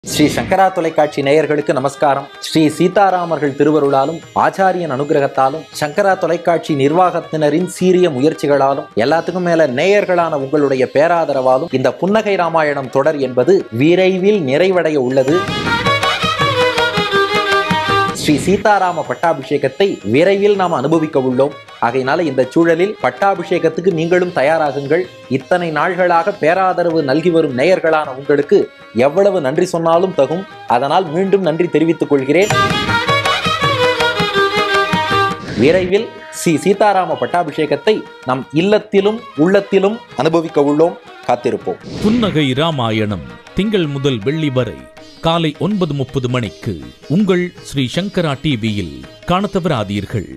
ஸ்ரீ சங்கரா தொலைக்காட்சி நேயர்களுக்கு நமஸ்காரம் ஸ்ரீ சீதாராமர்கள் திருவருளாலும் ஆச்சாரியன் அனுகிரகத்தாலும் சங்கரா தொலைக்காட்சி நிர்வாகத்தினரின் சீரிய முயற்சிகளாலும் எல்லாத்துக்கும் மேல நேயர்களான உங்களுடைய பேராதரவாலும் இந்த புன்னகை ராமாயணம் தொடர் என்பது விரைவில் நிறைவடைய உள்ளது ஸ்ரீ சீதாராம பட்டாபிஷேகத்தை விரைவில் நாம் அனுபவிக்க உள்ளோம் ஆகையினால இந்த சூழலில் பட்டாபிஷேகத்துக்கு நீங்களும் தயாராகுங்கள் இத்தனை நாள்களாக பேராதரவு நல்கி வரும் நேயர்களான உங்களுக்கு எவ்வளவு நன்றி சொன்னாலும் தகும் அதனால் மீண்டும் நன்றி தெரிவித்துக் கொள்கிறேன் விரைவில் ஸ்ரீ சீதாராம பட்டாபிஷேகத்தை நம் இல்லத்திலும் உள்ளத்திலும் அனுபவிக்க உள்ளோம் காத்திருப்போம் புன்னகை ராமாயணம் திங்கள் முதல் வெள்ளி வரை காலை ஒன்பது முப்பது மணிக்கு உங்கள் ஸ்ரீ சங்கரா டிவியில் காணத் தவறாதீர்கள்